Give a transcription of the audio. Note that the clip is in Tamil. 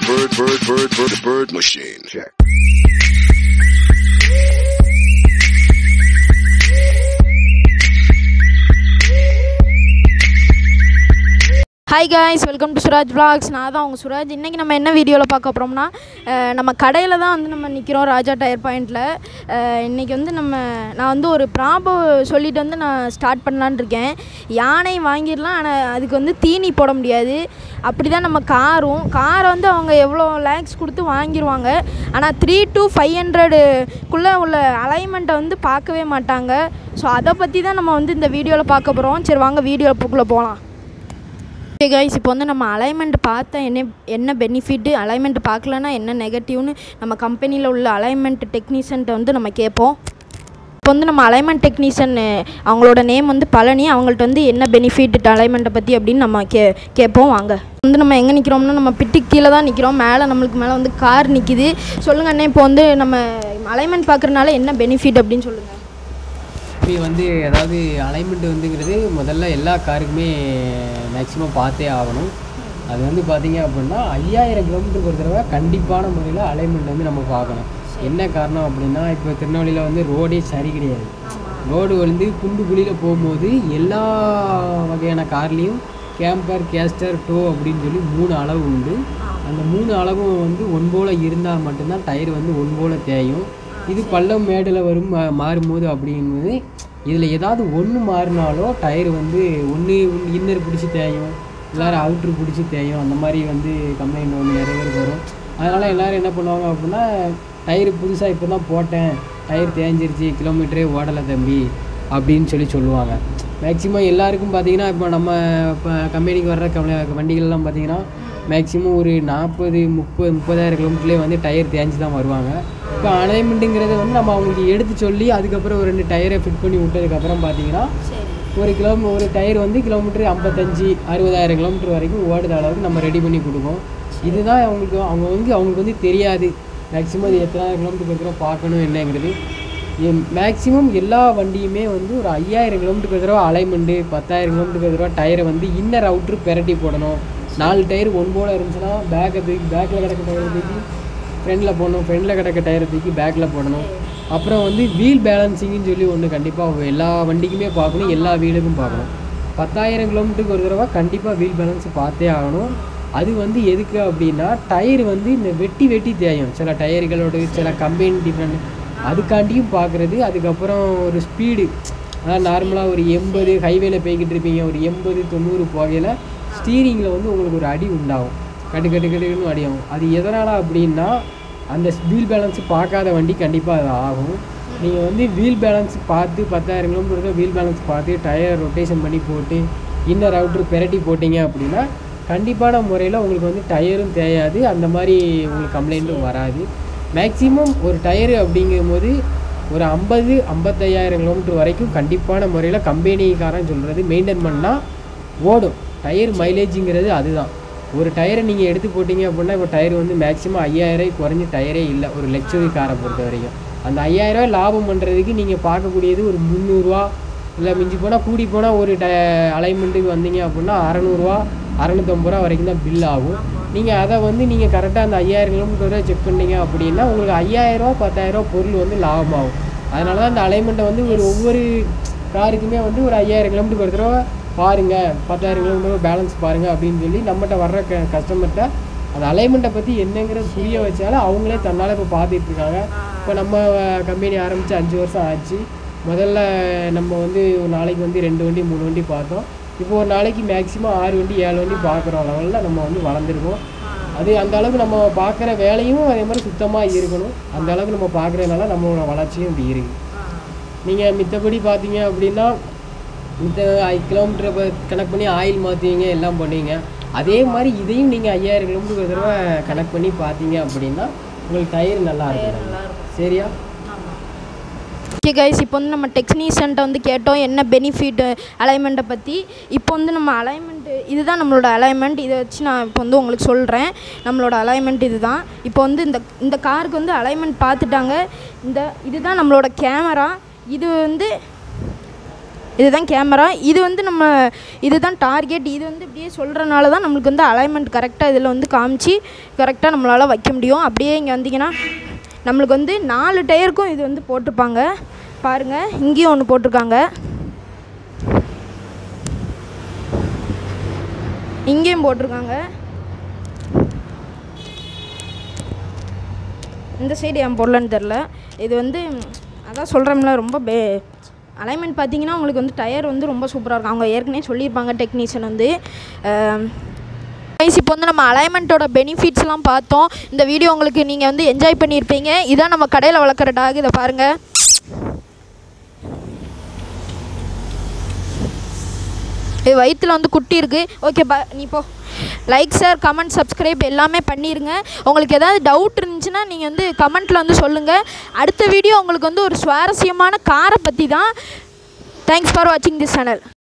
bird, bird, bird, bird, bird machine. Check. Hi guys welcome to Suraj vlogs நான் தான் உங்கள் சுராஜ் இன்றைக்கி நம்ம என்ன வீடியோவில் பார்க்க போகிறோம்னா அஹ், நம்ம கடையில் தான் வந்து நம்ம நிற்கிறோம் ராஜா டயர் பாயிண்டில் இன்றைக்கி வந்து நம்ம நான் வந்து ஒரு ப்ராபோ சொல்லிட்டு வந்து நான் ஸ்டார்ட் பண்ணலான்னு இருக்கேன் யானை வாங்கிடலாம் ஆனால் அதுக்கு வந்து தீனி போட முடியாது அப்படி தான் நம்ம காரும் காரை வந்து அவங்க எவ்வளோ லேக்ஸ் கொடுத்து வாங்கிடுவாங்க ஆனால் த்ரீ டு ஃபைவ் ஹண்ட்ரடுக்குள்ளே உள்ள அலைன்மெண்ட்டை வந்து பார்க்கவே மாட்டாங்க ஸோ அதை பற்றி தான் நம்ம வந்து இந்த வீடியோவில் பார்க்க போகிறோம் சரி வாங்க வீடியோக்குள்ளே போகலாம் ஓகே கைஸ் இப்போ வந்து நம்ம அலைன்மெண்ட் பார்த்தா என்ன என்ன பெனிஃபிட்டு அலைன்மெண்ட் பார்க்கலன்னா என்ன நெகட்டிவ்னு நம்ம கம்பெனியில் உள்ள அலைன்மெண்ட் டெக்னீஷியன்ட்ட வந்து நம்ம கேட்போம் இப்போ வந்து நம்ம அலைன்மெண்ட் டெக்னீஷியன் அவங்களோட நேம் வந்து பழனி அவங்கள்ட்ட வந்து என்ன பெனிஃபிட் அலைன்மெண்ட்டை பற்றி அப்படின்னு நம்ம கே கேட்போம் வாங்க வந்து நம்ம எங்கே நிற்கிறோம்னா நம்ம பிட்டு கீழே தான் நிற்கிறோம் மேலே நம்மளுக்கு மேலே வந்து கார் நிற்கிது சொல்லுங்க அண்ணே இப்போ வந்து நம்ம அலைன்மெண்ட் பார்க்குறனால என்ன பெனிஃபிட் அப்படின்னு சொல்லுங்கள் இப்போ வந்து அதாவது அலைன்மெண்ட் வந்துங்கிறது முதல்ல எல்லா காருக்குமே மேக்ஸிமம் பார்த்தே ஆகணும் அது வந்து பார்த்தீங்க அப்படின்னா ஐயாயிரம் கிலோமீட்டருக்கு ஒரு தடவை கண்டிப்பான முறையில் அலைன்மெண்ட் வந்து நம்ம பார்க்கணும் என்ன காரணம் அப்படின்னா இப்போ திருநெல்வேலியில் வந்து ரோடே சரி கிடையாது ரோடு வந்து குண்டு குழியில் போகும்போது எல்லா வகையான கார்லேயும் கேம்பர் கேஸ்டர் டோ அப்படின்னு சொல்லி மூணு அளவு உண்டு அந்த மூணு அளவும் வந்து ஒன் போல இருந்தால் மட்டும்தான் டயர் வந்து ஒன் போல தேயும் இது பள்ளம் மேடில் வரும் மா- மாறும்போது அப்படிங்கும்போது இதில் ஏதாவது ஒன்று மாறினாலோ டயர் வந்து ஒன்று இன்னர் பிடிச்சி தேயும் எல்லாரும் அவுட்ரு பிடிச்சி தேயும் அந்த மாதிரி வந்து கம்ப்ளைண்ட் வந்து நிறைய பேர் வரும் அதனால் எல்லோரும் என்ன பண்ணுவாங்க அப்படின்னா டயர் புதுசாக இப்போ தான் போட்டேன் டயர் தேஞ்சிருச்சு கிலோமீட்டரே ஓடலை தம்பி அப்படின்னு சொல்லி சொல்லுவாங்க மேக்ஸிமம் எல்லாருக்கும் பார்த்தீங்கன்னா இப்போ நம்ம இப்போ கம்பெனிக்கு வர்ற கவலை வண்டிகள்லாம் பார்த்தீங்கன்னா மேக்ஸிமம் ஒரு நாற்பது முப்பது முப்பதாயிரம் கிலோமீட்டர்லேயே வந்து டயர் தேஞ்சு தான் வருவாங்க இப்போ அலைன்மெண்ட்டுங்கிறது வந்து நம்ம அவங்களுக்கு எடுத்து சொல்லி அதுக்கப்புறம் ஒரு ரெண்டு டயரை ஃபிட் பண்ணி விட்டதுக்கப்புறம் பார்த்தீங்கன்னா ஒரு கிலோ ஒரு டயர் வந்து கிலோமீட்டர் ஐம்பத்தஞ்சு அறுபதாயிரம் கிலோமீட்டர் வரைக்கும் ஓடுற அளவுக்கு நம்ம ரெடி பண்ணி கொடுப்போம் இதுதான் அவங்களுக்கு அவங்க வந்து அவங்களுக்கு வந்து தெரியாது மேக்ஸிமம் இது எத்தனாயிரம் கிலோமீட்டருக்கு ஒரு தடவை பார்க்கணும் என்னங்கிறது மேக்ஸிமம் எல்லா வண்டியுமே வந்து ஒரு ஐயாயிரம் கிலோமீட்டருக்கு ஒரு தடவை அலைன்மெண்ட்டு பத்தாயிரம் கிலோமீட்டருக்கு ஒரு தடவை டயரை வந்து இன்னர் அவுட்ரு பெரட்டி போடணும் நாலு டயர் ஒன் போல இருந்துச்சுன்னா பேக்கை தூக்கி பேக்கில் கிடக்க டயரை தூக்கி ஃப்ரண்டில் போடணும் ஃப்ரண்டில் கிடக்க டயரை தூக்கி பேக்கில் போடணும் அப்புறம் வந்து வீல் பேலன்சிங்னு சொல்லி ஒன்று கண்டிப்பாக எல்லா வண்டிக்குமே பார்க்கணும் எல்லா வீலுக்கும் பார்க்கணும் பத்தாயிரம் கிலோமீட்டருக்கு ஒரு தடவை கண்டிப்பாக வீல் பேலன்ஸ் பார்த்தே ஆகணும் அது வந்து எதுக்கு அப்படின்னா டயர் வந்து இந்த வெட்டி வெட்டி தேயும் சில டயர்களோட சில கம்பெனி டிஃப்ரெண்ட் அதுக்காண்டியும் பார்க்குறது அதுக்கப்புறம் ஒரு ஸ்பீடு அதாவது நார்மலாக ஒரு எண்பது ஹைவேல போய்கிட்டு இருப்பீங்க ஒரு எண்பது தொண்ணூறு போகையில் ஸ்டீரிங்கில் வந்து உங்களுக்கு ஒரு அடி உண்டாகும் கட்டு கட்டு கட்டுன்னு அடியாகும் அது எதனால் அப்படின்னா அந்த வீல் பேலன்ஸ் பார்க்காத வண்டி கண்டிப்பாக அது ஆகும் நீங்கள் வந்து வீல் பேலன்ஸ் பார்த்து பத்தாயிரம் கிலோமீட்டர் வீல் பேலன்ஸ் பார்த்து டயர் ரொட்டேஷன் பண்ணி போட்டு இன்னர் அவுட்ரு பெரட்டி போட்டீங்க அப்படின்னா கண்டிப்பான முறையில் உங்களுக்கு வந்து டயரும் தேயாது அந்த மாதிரி உங்களுக்கு கம்ப்ளைண்ட்டும் வராது மேக்ஸிமம் ஒரு டயரு அப்படிங்கும்போது ஒரு ஐம்பது ஐம்பத்தையாயிரம் கிலோமீட்டர் வரைக்கும் கண்டிப்பான முறையில் கம்பெனிக்காரன் சொல்கிறது மெயின்டைன் பண்ணால் ஓடும் டயர் மைலேஜுங்கிறது அதுதான் ஒரு டயரை நீங்கள் எடுத்து போட்டீங்க அப்படின்னா இப்போ டயர் வந்து மேக்ஸிமம் ஐயாயிரம் குறைஞ்ச டயரே இல்லை ஒரு லக்ஸுரி காரை பொறுத்த வரைக்கும் அந்த ஐயாயிரம் லாபம் பண்ணுறதுக்கு நீங்கள் பார்க்கக்கூடியது ஒரு முந்நூறுரூவா இல்லை மிஞ்சி போனால் கூடி போனால் ஒரு ட அலைன்மெண்ட்டுக்கு வந்தீங்க அப்படின்னா அறநூறுவா அறநூற்றம்பது ரூபா வரைக்கும் தான் பில் ஆகும் நீங்கள் அதை வந்து நீங்கள் கரெக்டாக அந்த ஐயாயிரம் கிலோமீட்டர் வரை செக் பண்ணீங்க அப்படின்னா உங்களுக்கு ஐயாயிரரூவா பத்தாயிரரூவா பொருள் வந்து லாபமாகும் அதனால தான் அந்த அலைன்மெண்ட்டை வந்து ஒரு ஒவ்வொரு காருக்குமே வந்து ஒரு ஐயாயிரம் கிலோமீட்டருக்கு ஒரு தடவை பாருங்கள் பத்தாயிரம் கிலோமீட்டர் பேலன்ஸ் பாருங்கள் அப்படின்னு சொல்லி நம்மகிட்ட வர்ற க கஸ்டமர்கிட்ட அந்த அலைன்மெண்ட்டை பற்றி என்னங்கிறத புரிய வச்சாலும் அவங்களே தன்னால் இப்போ பார்த்துட்டு இருக்காங்க இப்போ நம்ம கம்பெனி ஆரம்பித்து அஞ்சு வருஷம் ஆச்சு முதல்ல நம்ம வந்து ஒரு நாளைக்கு வந்து ரெண்டு வண்டி மூணு வண்டி பார்த்தோம் இப்போ ஒரு நாளைக்கு மேக்ஸிமம் ஆறு வண்டி ஏழு வண்டி பார்க்குறோம் லெவலில் நம்ம வந்து வளர்ந்துருக்கோம் அது அந்த அளவுக்கு நம்ம பார்க்குற வேலையும் அதே மாதிரி சுத்தமாக இருக்கணும் அந்த அளவுக்கு நம்ம பார்க்குறதுனால நம்மளோட வளர்ச்சியும் இப்படி இருக்குது நீங்கள் மித்தபடி பார்த்தீங்க அப்படின்னா மித்த கிலோமீட்டரை இப்போ கணக்கு பண்ணி ஆயில் மாற்றுவீங்க எல்லாம் பண்ணுவீங்க அதே மாதிரி இதையும் நீங்கள் ஐயாயிரம் கிலோமீட்டர் ஒரு தடவை கணக்கு பண்ணி பார்த்தீங்க அப்படின்னா உங்களுக்கு டயர் நல்லா இருக்கும் சரியா ஓகே கைஸ் இப்போ வந்து நம்ம டெக்னீஷியன்ட்ட வந்து கேட்டோம் என்ன பெனிஃபிட் அலைன்மெண்ட்டை பற்றி இப்போ வந்து நம்ம அலைன்மெண்ட்டு இதுதான் நம்மளோட அலைன்மெண்ட் இதை வச்சு நான் இப்போ வந்து உங்களுக்கு சொல்கிறேன் நம்மளோட அலைன்மெண்ட் இதுதான் இப்போ வந்து இந்த இந்த காருக்கு வந்து அலைன்மெண்ட் பார்த்துட்டாங்க இந்த இதுதான் நம்மளோட கேமரா இது வந்து இதுதான் கேமரா இது வந்து நம்ம இதுதான் டார்கெட் இது வந்து இப்படியே சொல்கிறனால தான் நம்மளுக்கு வந்து அலைன்மெண்ட் கரெக்டாக இதில் வந்து காமிச்சு கரெக்டாக நம்மளால் வைக்க முடியும் அப்படியே இங்கே வந்தீங்கன்னா நம்மளுக்கு வந்து நாலு டயருக்கும் இது வந்து போட்டிருப்பாங்க பாருங்கள் இங்கேயும் ஒன்று போட்டிருக்காங்க இங்கேயும் போட்டிருக்காங்க இந்த சைடு ஏன் போடலன்னு தெரில இது வந்து அதான் சொல்கிறோம்ல ரொம்ப பே அலைன்மெண்ட் பார்த்தீங்கன்னா உங்களுக்கு வந்து டயர் வந்து ரொம்ப சூப்பராக இருக்கும் அவங்க ஏற்கனவே சொல்லியிருப்பாங்க டெக்னீஷியன் வந்து கைஸ் இப்போ வந்து நம்ம அலைன்மெண்ட்டோட பெனிஃபிட்ஸ்லாம் பார்த்தோம் இந்த வீடியோ உங்களுக்கு நீங்கள் வந்து என்ஜாய் பண்ணியிருப்பீங்க இதான் நம்ம கடையில் வளர்க்குற டாக் இதை பாருங்கள் இது வயிற்றில் வந்து குட்டி இருக்குது ஓகே பா நீ போ லைக் சார் கமெண்ட் சப்ஸ்கிரைப் எல்லாமே பண்ணிடுங்க உங்களுக்கு ஏதாவது டவுட் இருந்துச்சுன்னா நீங்கள் வந்து கமெண்ட்டில் வந்து சொல்லுங்கள் அடுத்த வீடியோ உங்களுக்கு வந்து ஒரு சுவாரஸ்யமான காரை பற்றி தான் தேங்க்ஸ் ஃபார் வாட்சிங் திஸ் சேனல்